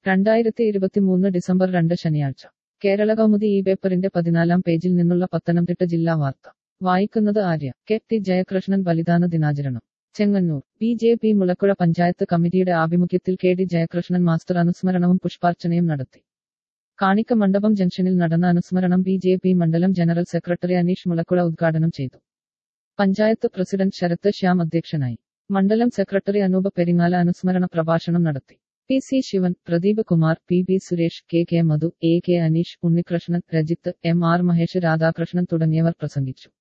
രണ്ടായിരത്തി ഇരുപത്തിമൂന്ന് ഡിസംബർ രണ്ട് ശനിയാഴ്ച കേരള കൗമുദി ഈ പേപ്പറിന്റെ പതിനാലാം പേജിൽ നിന്നുള്ള പത്തനംതിട്ട ജില്ലാ വാർത്ത വായിക്കുന്നത് ആര്യ കെ ടി ജയകൃഷ്ണൻ ബലിദാന ദിനാചരണം Chengannur B J P Mulakkuzha panchayat കമ്മിറ്റിയുടെ ആഭിമുഖ്യത്തിൽ കെ ഡി ജയകൃഷ്ണൻ മാസ്റ്റർ അനുസ്മരണവും പുഷ്പാർച്ചനയും നടത്തി കാണിക്ക മണ്ഡപം ജംഗ്ഷനിൽ നടന്ന അനുസ്മരണം ബി ജെ പി മണ്ഡലം ജനറൽ സെക്രട്ടറി അനീഷ് മുളക്കുഴ ഉദ്ഘാടനം ചെയ്തു പഞ്ചായത്ത് പ്രസിഡന്റ് ശരത്ത് ശ്യാം അധ്യക്ഷനായി മണ്ഡലം സെക്രട്ടറി അനൂപ പെരിങ്ങാല അനുസ്മരണ പ്രഭാഷണം നടത്തി P C Sivan Pradeep Kumar P B Suresh K K Madhu A K Aneesh Unnikrishnan Rejith M R Mahesh Radhakrishnan തുടങ്ങിയവർ പ്രസംഗിച്ചു